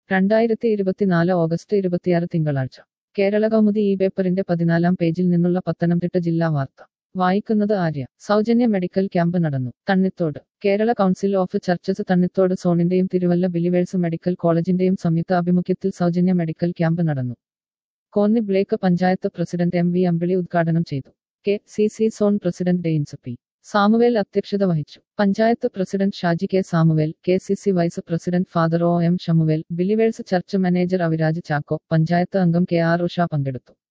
രണ്ടായിരത്തി ഇരുപത്തിനാല് ഓഗസ്റ്റ് ഇരുപത്തിയാറ് തിങ്കളാഴ്ച കേരള കൗമുദി ഈ പേപ്പറിന്റെ പതിനാലാം പേജിൽ നിന്നുള്ള പത്തനംതിട്ട ജില്ലാ വാർത്ത വായിക്കുന്നത് ആര്യ സൗജന്യ മെഡിക്കൽ ക്യാമ്പ് നടന്നു Thannithodu Kerala council of churches Thannithodu സോണിന്റെയും തിരുവല്ല ബിലിവേഴ്സ് മെഡിക്കൽ കോളേജിന്റെയും സംയുക്ത ആഭിമുഖ്യത്തിൽ സൗജന്യ മെഡിക്കൽ ക്യാമ്പ് നടന്നു Konni block panchayat president M V Ambili ഉദ്ഘാടനം ചെയ്തു K C C zone president ഡെയിൻസ് പി സാമുവേൽ അധ്യക്ഷത വഹിച്ചു panchayat president Shaji K Samuel K C C vice president father O M Samuel believers church manager Aviraj Chacko panchayat അംഗം കെ ആർ ഉഷ പങ്കെടുത്തു